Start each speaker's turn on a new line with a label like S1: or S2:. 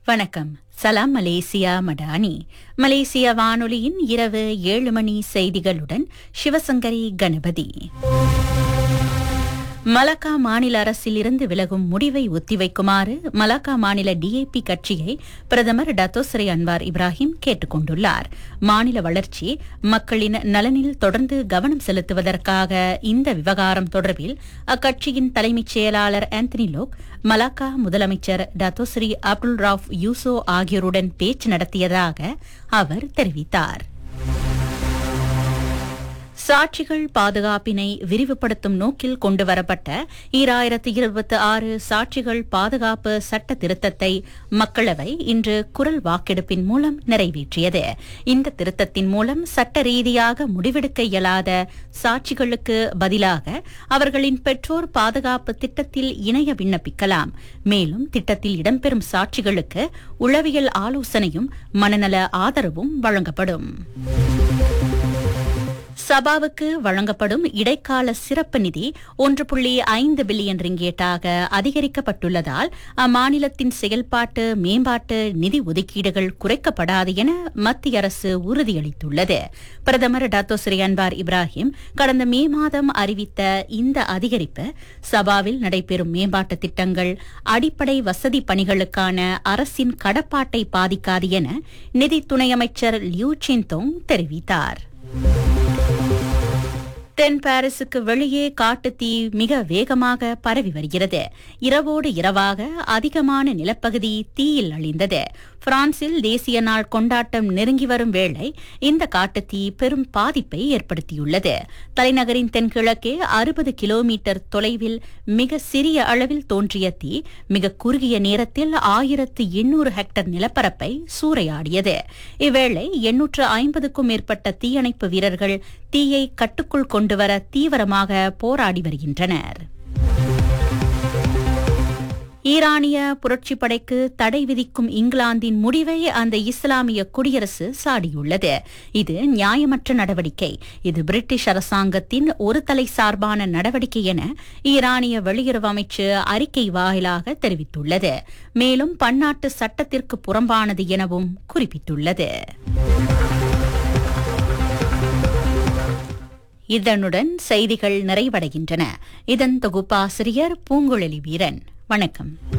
S1: வணக்கம் சலாம் மலேசியா மடானி மலேசிய வானொலியின் இரவு ஏழு மணி செய்திகளுடன் சிவசங்கரி கணபதி மலாக்கா மாநில அரசில் இருந்து விலகும் முடிவை ஒத்திவைக்குமாறு மலாக்கா மாநில டிஏபி கட்சியை பிரதமர் டத்தோஸ்ரே அன்வார் இப்ராஹிம் கேட்டுக் கொண்டுள்ளார் மாநில வளர்ச்சி மக்களின் நலனில் தொடர்ந்து கவனம் செலுத்துவதற்காக இந்த விவகாரம் தொடர்பில் அக்கட்சியின் தலைமைச் செயலாளர் ஆந்தனி லோக் மலாக்கா முதலமைச்சர் டத்தோஸ்ரீ அப்துல் ராவ் யூசோ ஆகியோருடன் பேச்சு நடத்தியதாக அவர் தெரிவித்தார் சாட்சிகள் பாதுகாப்பினை விரிவுபடுத்தும் நோக்கில் கொண்டுவரப்பட்ட ஈராயிரத்து இருபத்தி ஆறு சாட்சிகள் பாதுகாப்பு சட்ட திருத்தத்தை மக்களவை இன்று குரல் வாக்கெடுப்பின் மூலம் நிறைவேற்றியது இந்த திருத்தத்தின் மூலம் சட்ட ரீதியாக முடிவெடுக்க இயலாத சாட்சிகளுக்கு பதிலாக அவர்களின் பெற்றோர் பாதுகாப்பு திட்டத்தில் இணைய விண்ணப்பிக்கலாம் மேலும் திட்டத்தில் இடம்பெறும் சாட்சிகளுக்கு உளவியல் ஆலோசனையும் மனநல ஆதரவும் வழங்கப்படும் சபாவுக்கு வழங்கப்படும் இடைக்கால சிறப்பு நிதி ஒன்று புள்ளி ஐந்து பில்லியன் ரிங்கேட்டாக அதிகரிக்கப்பட்டுள்ளதால் அம்மாநிலத்தின் செயல்பாட்டு மேம்பாட்டு நிதி ஒதுக்கீடுகள் குறைக்கப்படாது என மத்திய அரசு உறுதியளித்துள்ளது பிரதமர் டாத்தோ ஸ்ரீ அன்வார் இப்ராஹிம் கடந்த மே மாதம் அறிவித்த இந்த அதிகரிப்பு சபாவில் நடைபெறும் மேம்பாட்டு திட்டங்கள் அடிப்படை வசதி பணிகளுக்கான அரசின் கடப்பாட்டை பாதிக்காது என நிதி துணை அமைச்சர் லியூ சின்தோங் தெரிவித்தார் தென் பாரிஸுக்கு வெளியே காட்டுத்தீ மிக வேகமாக பரவி வருகிறது இரவோடு இரவாக அதிகமான நிலப்பகுதி தீயில் அழிந்தது பிரான்சில் தேசிய நாள் கொண்டாட்டம் நெருங்கி வரும் வேளை இந்த காட்டுத்தீ பெரும் பாதிப்பை ஏற்படுத்தியுள்ளது தலைநகரின் தென்கிழக்கே அறுபது கிலோமீட்டர் தொலைவில் மிக சிறிய அளவில் தோன்றிய தீ மிக குறுகிய நேரத்தில் ஆயிரத்து எண்ணூறு ஹெக்டர் நிலப்பரப்பை சூறையாடியது இவ்வேளை எண்ணூற்று ஐம்பதுக்கும் மேற்பட்ட தீயணைப்பு வீரர்கள் தீயை கட்டுக்குள் கொண்டுவர தீவிரமாக போராடி வருகின்றனர் ஈரானிய புரட்சிப் படைக்கு தடை விதிக்கும் இங்கிலாந்தின் முடிவை அந்த இஸ்லாமிய குடியரசு சாடியுள்ளது இது நியாயமற்ற நடவடிக்கை இது பிரிட்டிஷ் அரசாங்கத்தின் ஒரு தலை சார்பான நடவடிக்கை என ஈரானிய வெளியுறவு அமைச்சு அறிக்கை வாயிலாக தெரிவித்துள்ளது மேலும் பன்னாட்டு சட்டத்திற்கு புறம்பானது எனவும் குறிப்பிட்டுள்ளது இதனுடன் செய்திகள் நிறைவடைகின்றன இதன் தொகுப்பாசிரியர் பூங்குழலி வீரன் வணக்கம்